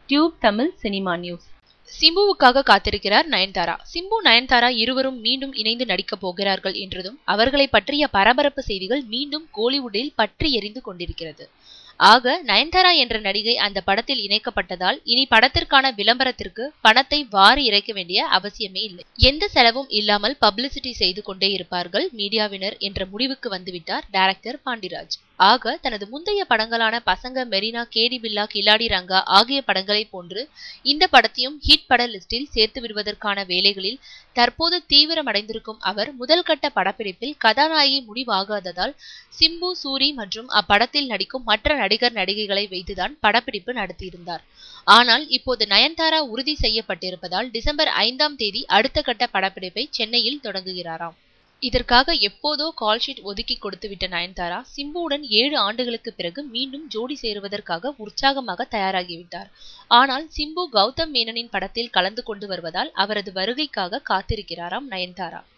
tube Tamil cinema news சிம்புவுக்காக காத்திருக்கிறார் நயன்தாரா சிம்பு நயன்தாரா இருவரும் மீண்டும் இணைந்து நடிக்கப் போகிறார்கள் என்றதும் அவர்களை பற்றிய பரபரப்பு செய்திகள் மீண்டும் கோலிவுட்டில் பற்றி எரிந்து கொண்டிருக்கிறது ஆக நயன்தாரா என்ற நடிகை அந்த படத்தில் இணைக்கப்பட்டதால் இனி படத்திற்கான விளம்பரத்திற்கு பணத்தை வாரி இறைக்க வேண்டிய அவசியமே இல்லை எந்த செலவும் இல்லாமல் பப்ளிசிட்டி செய்து கொண்டே இருப்பார்கள் மீடியாவினர் என்ற முடிவுக்கு வந்துவிட்டார் டைரக்டர் பாண்டிராஜ் ஆக தனது முந்தைய படங்களான பசங்க மெரினா கேடி பில்லா கில்லாடி ரங்கா ஆகிய படங்களை போன்று இந்த படத்தையும் ஹிட் பட லிஸ்டில் சேர்த்து விடுவதற்கான வேலைகளில் தற்போது தீவிரமடைந்திருக்கும் அவர் முதல் கட்ட படப்பிடிப்பில் கதாநாயகி முடிவாகாததால் சிம்பு சூரி மற்றும் அப்படத்தில் நடிக்கும் மற்ற நடிகர் நடிகைகளை வைத்துதான் படப்பிடிப்பு நடத்தியிருந்தார் ஆனால் இப்போது நயன்தாரா உறுதி செய்யப்பட்டிருப்பதால் டிசம்பர் ஐந்தாம் தேதி அடுத்த கட்ட படப்பிடிப்பை சென்னையில் தொடங்குகிறாராம் இதற்காக எப்போதோ கால் ஷீட் ஒதுக்கி கொடுத்துவிட்ட நயன்தாரா சிம்புவுடன் ஏழு ஆண்டுகளுக்கு பிறகு மீண்டும் ஜோடி சேருவதற்காக உற்சாகமாக தயாராகிவிட்டார் ஆனால் சிம்பு கௌதம் மேனனின் படத்தில் கலந்து கொண்டு வருவதால் அவரது வருகைக்காக காத்திருக்கிறாராம் நயன்தாரா